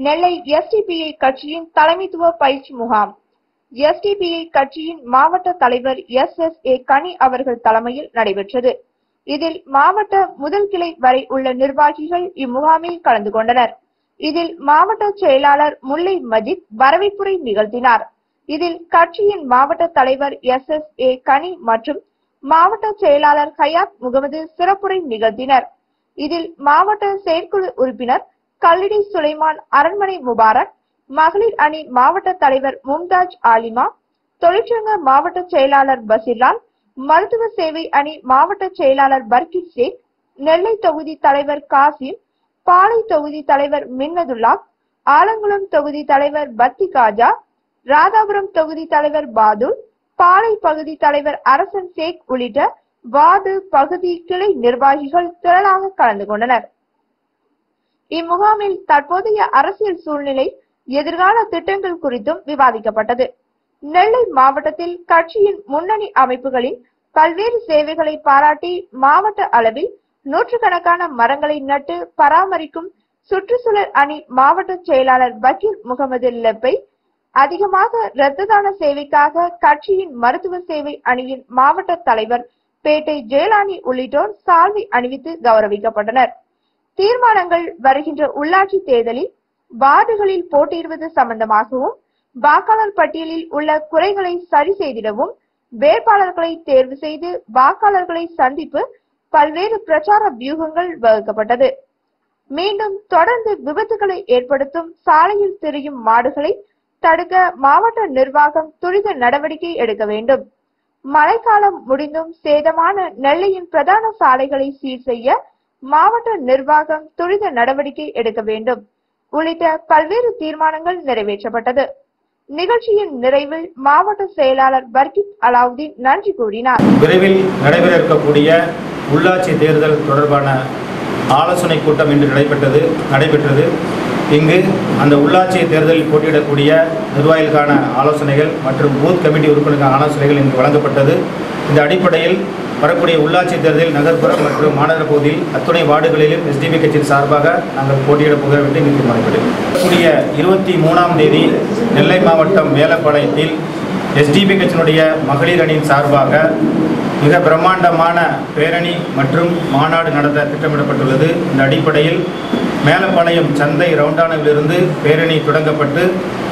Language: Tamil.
நெல்லை எஸ்டிபிஐ கட்சியின் தலைமைத்துவ பயிற்சி முகாம் எஸ்டிபிஐ கட்சியின் மாவட்ட தலைவர் எஸ் எஸ் ஏ கனி அவர்கள் தலைமையில் நடைபெற்றது இதில் மாவட்ட முதல் கிளை வரை உள்ள நிர்வாகிகள் இம்முகாமில் கலந்து கொண்டனர் இதில் மாவட்ட செயலாளர் முல்லை மஜித் வரவேற்புரை நிகழ்த்தினார் இதில் கட்சியின் மாவட்ட தலைவர் எஸ் எஸ் ஏ கனி மற்றும் மாவட்ட செயலாளர் ஹயாத் முகமது சிறப்புரை நிகழ்த்தினர் இதில் மாவட்ட செயற்குழு உறுப்பினர் கல்லிடி சுலைமான் அரண்மனை முபாரக் மகளிர் அணி மாவட்ட தலைவர் மும்தாஜ் ஆலிமா தொழிற்சங்க மாவட்ட செயலாளர் பசிர்லால் மருத்துவ சேவை அணி மாவட்ட செயலாளர் பர்கித் ஷேக் நெல்லை தொகுதி தலைவர் காசிம் பாளை தொகுதி தலைவர் மின்னதுல்லா ஆலங்குளம் தொகுதி தலைவர் பத்தி காஜா ராதாபுரம் தொகுதி தலைவர் பாதுல் பாளை பகுதி தலைவர் அரசன் ஷேக் உள்ளிட்ட வார்டு பகுதி கிளை நிர்வாகிகள் திரளாக கலந்து கொண்டனர் இம்முகாமில் தற்போதைய அரசியல் சூழ்நிலை எதிர்கால திட்டங்கள் குறித்தும் விவாதிக்கப்பட்டது நெல்லை மாவட்டத்தில் கட்சியின் முன்னணி அமைப்புகளின் பல்வேறு சேவைகளை பாராட்டி மாவட்ட அளவில் நூற்றுக்கணக்கான மரங்களை நட்டு பராமரிக்கும் சுற்றுச்சூழல் அணி மாவட்ட செயலாளர் பக்கீர் முகமது லெப்பை அதிகமாக இரத்த தான சேவைக்காக கட்சியின் மருத்துவ சேவை அணியின் மாவட்ட தலைவர் பேட்டை ஜெயலானி உள்ளிட்டோர் சால்வை அணிவித்து கௌரவிக்கப்பட்டனர் தீர்மானங்கள் வருகின்ற உள்ளாட்சி தேர்தலில் வார்டுகளில் போட்டியிடுவது சம்பந்தமாகவும் வாக்காளர் பட்டியலில் உள்ள குறைகளை சரி செய்திடவும் வேட்பாளர்களை தேர்வு செய்து வாக்காளர்களை சந்திப்பு பல்வேறு பிரச்சார வியூகங்கள் வகுக்கப்பட்டது மீண்டும் தொடர்ந்து விபத்துகளை ஏற்படுத்தும் சாலையில் திரியும் மாடுகளை தடுக்க மாவட்ட நிர்வாகம் துரித நடவடிக்கை எடுக்க வேண்டும் மழைக்காலம் முடிந்தும் சேதமான நெல்லையின் பிரதான சாலைகளை சீர் செய்ய மாவட்ட நிர்வாகம் துரித நடவடிக்கை எடுக்க வேண்டும் உள்ளிட்ட பல்வேறு தீர்மானங்கள் நிறைவேற்றப்பட்டது நிகழ்ச்சியின் நிறைவில் மாவட்ட செயலாளர் பர்கித் அலாவுதீன் நன்றி கூறினார் விரைவில் நடைபெற இருக்கக்கூடிய உள்ளாட்சி தேர்தல் தொடர்பான ஆலோசனை கூட்டம் இன்று நடைபெற்றது நடைபெற்றது இங்கு அந்த உள்ளாட்சி தேர்தலில் போட்டியிடக்கூடிய நிர்வாகிகளுக்கான ஆலோசனைகள் மற்றும் பூத் கமிட்டி உறுப்பினருக்கான ஆலோசனைகள் இங்கு வழங்கப்பட்டது இந்த அடிப்படையில் வரக்கூடிய உள்ளாட்சி தேர்தலில் நகர்ப்புறம் மற்றும் மாநகர பகுதியில் அத்துணை வார்டுகளிலும் எஸ்டிபி கட்சியின் சார்பாக நாங்கள் போட்டியிடப் போகிறோம் என்று இங்கு தீர்மானிக்கப்பட்டது வரக்கூடிய இருபத்தி மூணாம் தேதி நெல்லை மாவட்டம் மேலப்பாளையத்தில் எஸ்டிபி கட்சியினுடைய மகளிர் அணியின் சார்பாக மிக பிரம்மாண்டமான பேரணி மற்றும் மாநாடு நடத்த திட்டமிடப்பட்டுள்ளது இந்த அடிப்படையில் மேலப்பாளையம் சந்தை ரவுண்டானாவிலிருந்து பேரணி தொடங்கப்பட்டு